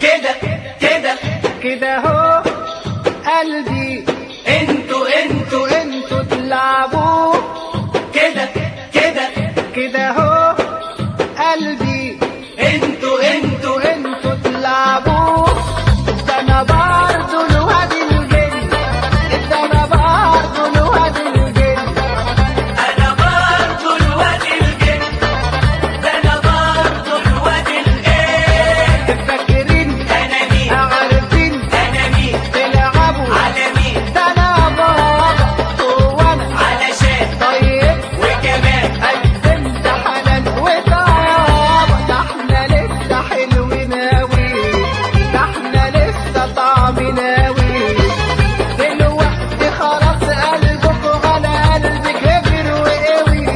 كده كده كده هو قلبي انتوا انتوا انتوا تلعبوا كده كده كده هو قلبي انتوا انتوا انتوا تلعبوا ده انا برضه الواد الجن ده انا برضه الواد الجن انا برضو الواد الجن ده انا برضو الواد الايه فاكرين انا مين عارفين انا مين تلعبوا على مين ده انا بابا هو انا علشان طيب وكمان قدمت حنان وطيابة ده احنا لسه حلوين اوي ده احنا لسه طعمنا اوي دلوقتي خلاص قلبكوا على قلبي كبر وقوي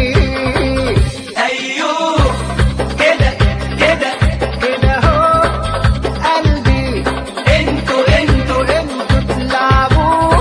ايوه كده كده كده هو قلبي انتوا انتوا انتوا تلعبوا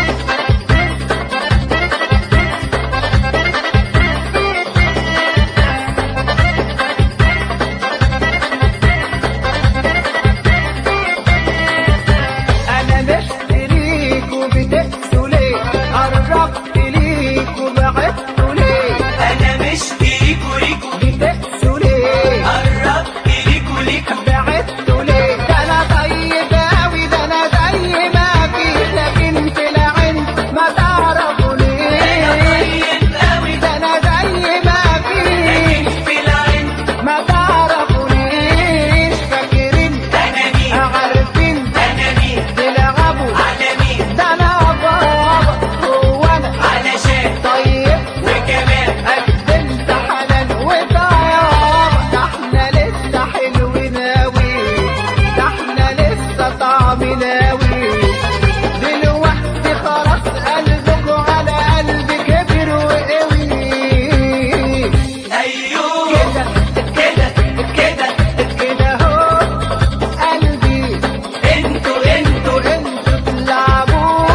انا مشتريك وبتقسوا ليه قربت ليك وبعدت ليه انا مشتريكوا ليكوا بتقسوا ليه قربت ليكوا ليكوا بعدت ليه ده انا طيب اوي ده انا زي ما في لكن في العين ما تعرفوا انا ليه طيب قوي ده انا زي ما في لكن في العين ما تعرفوا ليش فاكرين انا مين عارفين انا مين تلعبوا على مين ده انا بابا هو انا علشان طيب وكمان قدمت حنان وطيابة ده احنا لسه حلوين اوي ده احنا لسه طعمنا اوي دلوقتي خلاص قلبكوا على قلبي كبر وقوي ايوه كده كده كده كده هو قلبي انتوا انتوا انتوا تلعبوا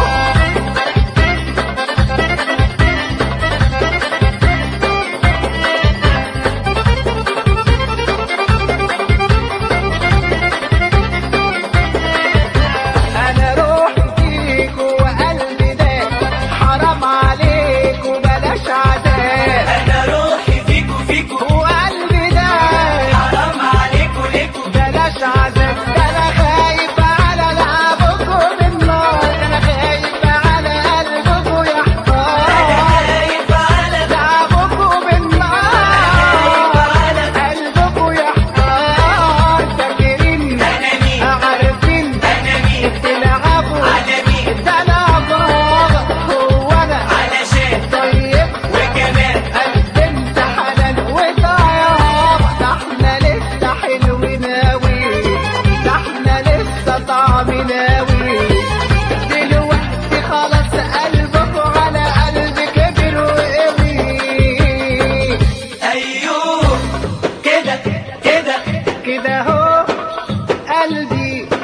انا روحي فيك وقلبي ده حرام عليك وبلاش عذاب انا روحي فيكوا فيكوا وقلبي ده حرام عليكوا ليكوا بلاش عذاب ده انا خايف على لعبكم بالنار ده انا خايف على قلبكم انا يحتار خايف على لعبكم بالنار على قلبكم يحتار فاكرين انا مين عارفين انا مين تلعبوا على مين ده انا بابا هو انا علشان طيب وكمان قدمت حنان وطيابة ده احنا لسه حلوين اوي ده احنا لسه طعمنا اوي دلوقتي خلاص قلبكوا على قلبي كبر وقوي ايوه كده كده كده هو قلبي